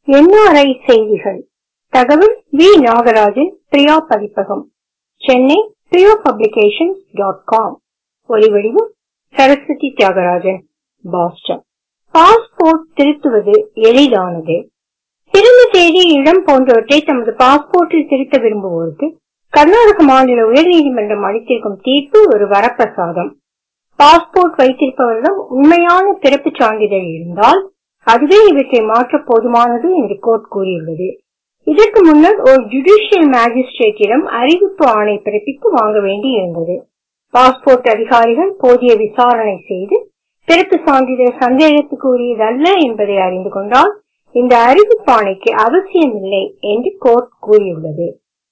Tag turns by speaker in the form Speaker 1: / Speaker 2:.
Speaker 1: NRI செய்திகள் தகவல் we Nagarajan Priya பதிப்பகம் Chennai Priya publication dot com ஒலிவடிவம் சரஸ்வதி தியாகராஜன் பாஸ்டன் பாஸ்போர்ட் திருத்துவது எளிதானது பிறந்த தேதி இடம் போன்றவற்றை தமது பாஸ்போர்ட்டில் திருத்த விரும்புவோருக்கு கர்நாடக மாநில உயர்நீதிமன்றம் அளித்திருக்கும் தீர்ப்பு ஒரு வரப்பிரசாதம் பாஸ்போர்ட் வைத்திருப்பவரிடம் உண்மையான பிறப்புச் சான்றிதழ் இருந்தால் அதுவே இவற்றை மாற்ற போதுமானது என்று கோர்ட் கூறியுள்ளது இதற்கு முன்னர் ஒரு ஜுடிஷியல் மேஜிஸ்ட்ரேட்டிடம் அறிவிப்பு ஆணை பிறப்பித்து வாங்க வேண்டி இருந்தது பாஸ்போர்ட் அதிகாரிகள் போதிய விசாரணை செய்து பிறப்பு சான்றிதழ் சந்தேகத்துக்கு உரியதல்ல என்பதை அறிந்து கொண்டால் இந்த அறிவிப்பாணைக்கு அவசியமில்லை என்று கோர்ட் கூறியுள்ளது